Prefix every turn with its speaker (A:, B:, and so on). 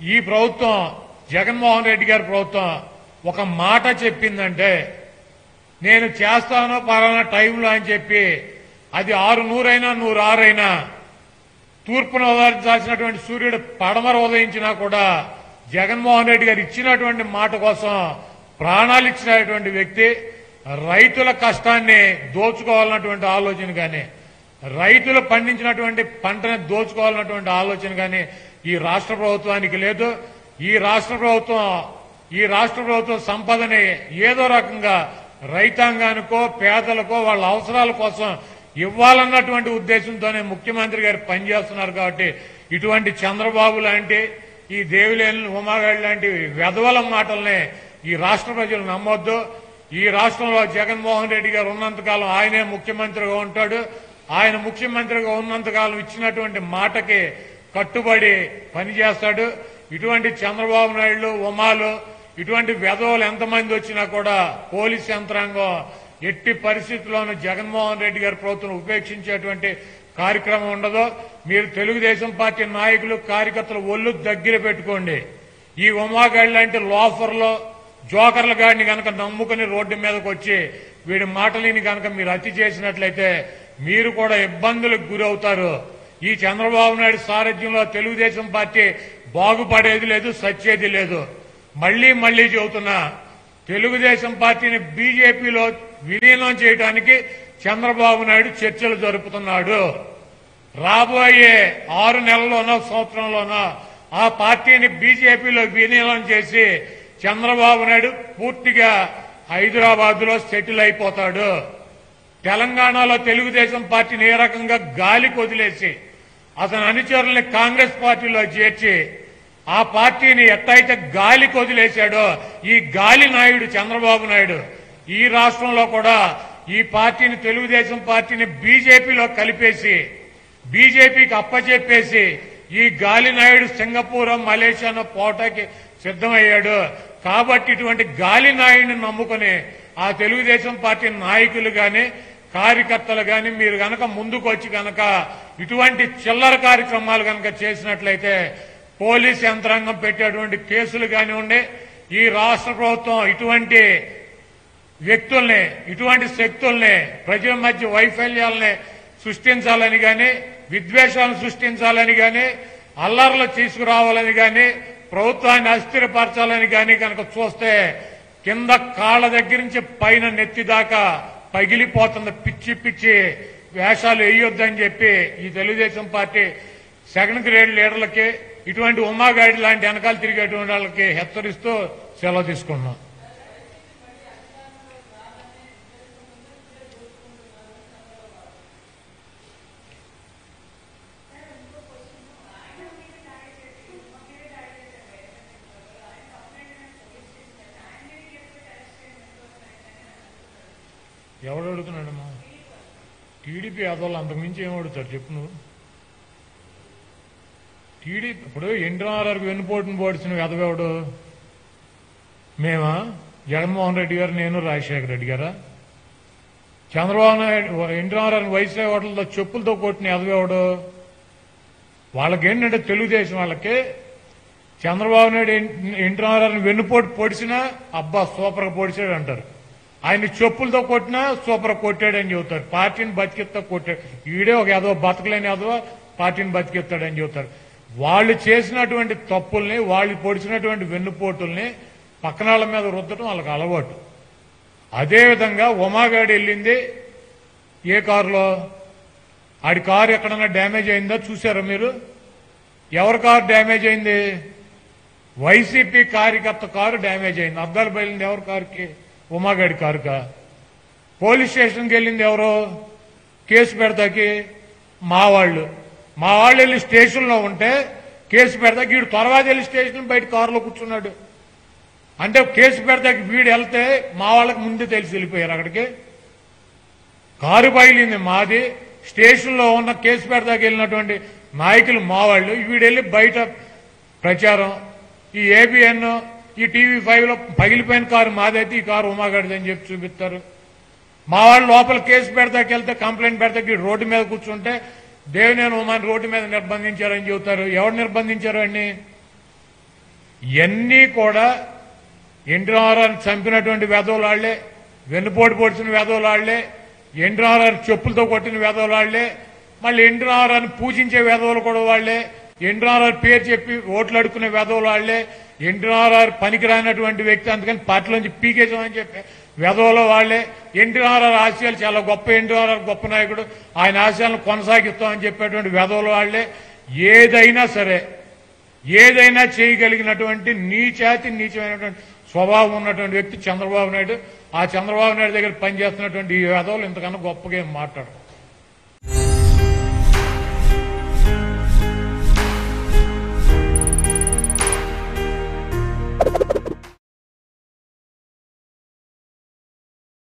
A: ఈ ప్రభుత్వం జగన్మోహన్ రెడ్డి గారి ప్రభుత్వం ఒక మాట చెప్పిందంటే నేను చేస్తాను పలానా టైంలో అని చెప్పి అది ఆరు నూరైనా నూరు ఆరైనా తూర్పున ఉదయించాల్సినటువంటి సూర్యుడు పడమర ఉదయించినా కూడా జగన్మోహన్ రెడ్డి గారు ఇచ్చినటువంటి మాట కోసం ప్రాణాలు ఇచ్చినటువంటి వ్యక్తి రైతుల కష్టాన్ని దోచుకోవాలన్నటువంటి ఆలోచన కానీ రైతులు పండించినటువంటి పంటని దోచుకోవాలన్నటువంటి ఆలోచన కానీ ఈ రాష్ట్ర ప్రభుత్వానికి లేదు ఈ రాష్ట్ర ప్రభుత్వం ఈ రాష్ట్ర ప్రభుత్వం సంపదని ఏదో రకంగా రైతాంగానికో పేదలకో వాళ్ళ అవసరాల కోసం ఇవ్వాలన్నటువంటి ఉద్దేశంతోనే ముఖ్యమంత్రి గారు పనిచేస్తున్నారు కాబట్టి ఇటువంటి చంద్రబాబు లాంటి ఈ దేవిలేని ఉమాగాడి లాంటి వెధవల మాటల్ని ఈ రాష్ట్ర ప్రజలు నమ్మొద్దు ఈ రాష్ట్రంలో జగన్మోహన్ రెడ్డి గారు ఉన్నంతకాలం ఆయనే ముఖ్యమంత్రిగా ఉంటాడు ఆయన ముఖ్యమంత్రిగా ఉన్నంతకాలం ఇచ్చినటువంటి మాటకి కట్టుబడి పనిచేస్తాడు ఇటువంటి చంద్రబాబు నాయుడు ఉమాలు ఇటువంటి వెధవలు ఎంతమంది వచ్చినా కూడా పోలీస్ యంత్రాంగం ఎట్టి పరిస్థితుల్లోనూ జగన్మోహన్ రెడ్డి గారి ప్రభుత్వం ఉపేక్షించేటువంటి కార్యక్రమం ఉండదు మీరు తెలుగుదేశం పార్టీ నాయకులు కార్యకర్తలు ఒళ్ళు దగ్గర పెట్టుకోండి ఈ ఉమాగాడి లాంటి లోఫర్లో జోకర్ల గాడిని కనుక నమ్ముకుని రోడ్డు మీదకి వచ్చి వీడి మాటలిని కనుక మీరు అతి చేసినట్లయితే మీరు కూడా ఇబ్బందులకు గురవుతారు ఈ చంద్రబాబు నాయుడు సారథ్యంలో తెలుగుదేశం పార్టీ బాగుపడేది లేదు సచ్చేది లేదు మళ్లీ మళ్లీ చెబుతున్నా తెలుగుదేశం పార్టీని బీజేపీలో విలీనం చేయడానికి చంద్రబాబు నాయుడు చర్చలు జరుపుతున్నాడు రాబోయే ఆరు నెలల్లోనో సంవత్సరంలోనో ఆ పార్టీని బీజేపీలో విలీనం చేసి చంద్రబాబు నాయుడు పూర్తిగా హైదరాబాద్ లో సెటిల్ అయిపోతాడు తెలంగాణలో తెలుగుదేశం పార్టీని ఏ రకంగా గాలికి వదిలేసి అతని అనుచరుల్ని కాంగ్రెస్ పార్టీలో చేర్చి ఆ పార్టీని ఎట్టయితే గాలికి వదిలేశాడో ఈ గాలి నాయుడు చంద్రబాబు నాయుడు ఈ రాష్ట్రంలో కూడా ఈ పార్టీని తెలుగుదేశం పార్టీని బీజేపీలో కలిపేసి బీజేపీకి అప్పచెప్పేసి ఈ గాలి నాయుడు సింగపూర్ మలేషియాను పోటాకి సిద్ధమయ్యాడు కాబట్టి ఇటువంటి గాలి నాయుడిని నమ్ముకుని ఆ తెలుగుదేశం పార్టీ నాయకులు గాని కార్యకర్తలు గాని మీరు గనక ముందుకు వచ్చి గనక ఇటువంటి చిల్లర కార్యక్రమాలు గనక చేసినట్లయితే పోలీస్ యంత్రాంగం పెట్టేటువంటి కేసులు కానివ్వండి ఈ రాష్ట్ర ప్రభుత్వం ఇటువంటి వ్యక్తుల్ని ఇటువంటి శక్తుల్ని ప్రజల మధ్య వైఫల్యాలని సృష్టించాలని గాని విద్వేషాలను సృష్టించాలని గాని అల్లర్లు తీసుకురావాలని గాని ప్రభుత్వాన్ని అస్థిరపరచాలని గాని కనుక చూస్తే కింద కాళ్ళ దగ్గర నుంచి పైన నెత్తి దాకా పగిలిపోతున్న పిచ్చి పిచ్చి వేషాలు వేయొద్దని చెప్పి ఈ తెలుగుదేశం పార్టీ సెకండ్ గ్రేడ్ లీడర్లకి ఇటువంటి ఉమాగాడి లాంటి వెనకాల తిరిగేటువంటి వాళ్ళకి హెచ్చరిస్తూ సెలవు తీసుకున్నాం ఎవడు అడుగుతున్నాడమ్మా టీడీపీ ఆదోళ్ళు అంతకుమించి ఏం అడుగుతారు చెప్పు నువ్వు టీడీపీ ఇప్పుడు ఎన్టీఆర్ఆర్కి వెన్నుపోటును పోడిచిన వెదవెవడు మేమా జగన్మోహన్ రెడ్డి గారు నేను రాజశేఖర రెడ్డి గారా చంద్రబాబు నాయుడు ఎన్టీఆర్ఆర్ వైసీ హోటల్తో చెప్పులతో కొట్టిన ఎదవేవాడు వాళ్ళకేంటంటే తెలుగుదేశం వాళ్ళకి చంద్రబాబు నాయుడు ఎన్టీఆర్ఆర్ని వెన్నుపోటు పొడిచినా అబ్బా సూపర్గా పొడిచాడు అంటారు ఆయన చెప్పులతో కొట్టినా సూపర్ కొట్టాడని చెబుతారు పార్టీని బతికిస్తా కొట్టాడు ఈడే ఒక ఏదో బతకలేని ఏదో పార్టీని బతికిస్తాడని చెబుతారు వాళ్ళు చేసినటువంటి తప్పుల్ని వాళ్ళు పొడిచినటువంటి వెన్నుపోటుల్ని పక్కన వాళ్ళ మీద రుద్దటం వాళ్ళకి అలవాటు అదేవిధంగా ఉమాగాడి వెళ్ళింది ఏ కారులో ఆడి కారు ఎక్కడన్నా డ్యామేజ్ అయిందా చూసారా మీరు ఎవరి కారు డ్యామేజ్ అయింది వైసీపీ కార్యకర్త కారు డ్యామేజ్ అయింది అద్దాలు బయలుంది ఎవరి కారుకి ఉమాగాడి కారుకా పోలీస్ స్టేషన్కి వెళ్ళింది ఎవరు కేసు పెడతాకి మా వాళ్ళు మా వాళ్ళు వెళ్ళి స్టేషన్లో ఉంటే కేసు పెడతాకి వీడు తర్వాత వెళ్ళి స్టేషన్ బయట కారులో కూర్చున్నాడు అంటే కేసు పెడతాకి వీడు వెళ్తే మా వాళ్ళకి ముందే తెలిసి వెళ్ళిపోయారు అక్కడికి కారు బయలింది మాది స్టేషన్లో ఉన్న కేసు పెడతాకి వెళ్ళినటువంటి నాయకులు మా వాళ్ళు వీడు వెళ్ళి బయట ప్రచారం ఈ ఏబిఎన్ ఈ టీవీ ఫైవ్ లో పగిలిపోయిన కారు మాదైతే ఈ కారు ఉమాగడిది అని చెప్పి చూపిస్తారు మా వాళ్ళు లోపల కేసు పెడతాకి వెళ్తే కంప్లైంట్ పెడతాకి రోడ్డు మీద కూర్చుంటే దేవినేని ఉమాని రోడ్డు మీద నిర్బంధించారని చెబుతారు ఎవరు నిర్బంధించారు అండి ఇవన్నీ కూడా ఎన్టీఆర్ చంపినటువంటి వెధవులాళ్లే వెన్నుపోటు పొడిచిన వెధవులాళ్లే ఎన్టీఆర్ చెప్పులతో కొట్టిన వెధవులాళ్లే మళ్ళీ ఎన్టీఆర్ అని పూజించే వెధవులు కూడా వాళ్లే ఎన్టీఆర్ పేరు చెప్పి ఓట్లు అడుక్కునే వెధవులు వాళ్లే ఎన్టీఆర్ పనికిరానటువంటి వ్యక్తి అందుకని పార్టీలోంచి పీకేసామని చెప్పి వెధవుల వాళ్లే ఎన్టీఆర్ ఆశయాలు చాలా గొప్ప ఎన్టీఆర్ గొప్ప నాయకుడు ఆయన ఆశయాలను కొనసాగిస్తామని చెప్పేటువంటి వెధవుల వాళ్లే ఏదైనా సరే ఏదైనా చేయగలిగినటువంటి నీచాతి నీచమైనటువంటి స్వభావం ఉన్నటువంటి వ్యక్తి చంద్రబాబు నాయుడు ఆ చంద్రబాబు నాయుడు దగ్గర పనిచేస్తున్నటువంటి ఈ వేదవులు ఇంతకన్నా గొప్పగా ఏం మాట్లాడరు